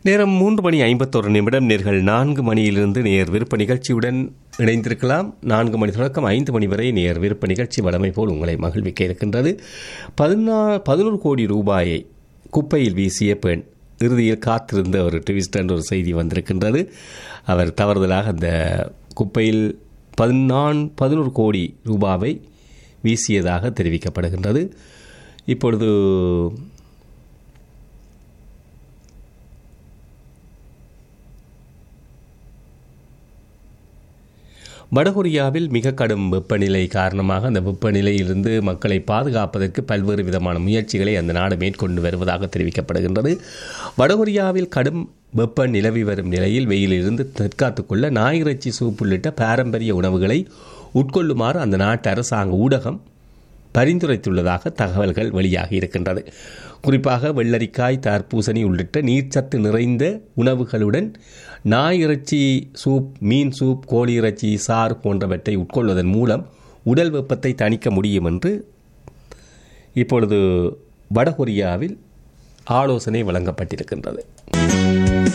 நேரம் மூன்று மணி ஐம்பத்தொரு நிமிடம் நேர்கள் நான்கு மணியிலிருந்து நேர் விருப்ப நிகழ்ச்சியுடன் இணைந்திருக்கலாம் நான்கு மணி தொடக்கம் ஐந்து மணி வரை நேர் விருப்ப நிகழ்ச்சி வழமை போல் உங்களை மகிழ்விக்க இருக்கின்றது பதினா பதினோரு கோடி ரூபாயை குப்பையில் வீசிய பெண் இறுதியில் காத்திருந்த ஒரு ட்விஸ்ட் என்ற ஒரு செய்தி வந்திருக்கின்றது அவர் தவறுதலாக அந்த குப்பையில் பதினான் பதினோரு கோடி ரூபாவை வீசியதாக தெரிவிக்கப்படுகின்றது இப்பொழுது வடகொரியாவில் மிக கடும் வெப்பநிலை காரணமாக அந்த வெப்பநிலையிலிருந்து மக்களை பாதுகாப்பதற்கு பல்வேறு விதமான முயற்சிகளை அந்த நாடு மேற்கொண்டு வருவதாக தெரிவிக்கப்படுகின்றது வடகொரியாவில் கடும் வெப்ப நிலவி வரும் நிலையில் வெயிலிருந்து தற்காத்துக் கொள்ள நாயிறைச்சி சூப் உள்ளிட்ட பாரம்பரிய உணவுகளை உட்கொள்ளுமாறு அந்த நாட்டு அரசாங்க ஊடகம் பரிந்துரைத்துள்ளதாக தகவல்கள் வெளியாகி இருக்கின்றது குறிப்பாக வெள்ளரிக்காய் தர்பூசணி உள்ளிட்ட நீர்ச்சத்து நிறைந்த உணவுகளுடன் நாய் இறைச்சி சூப் மீன் சூப் கோழி இறைச்சி சாறு போன்றவற்றை உட்கொள்வதன் மூலம் உடல் வெப்பத்தை தணிக்க முடியும் என்று இப்பொழுது வடகொரியாவில் ஆலோசனை வழங்கப்பட்டிருக்கின்றது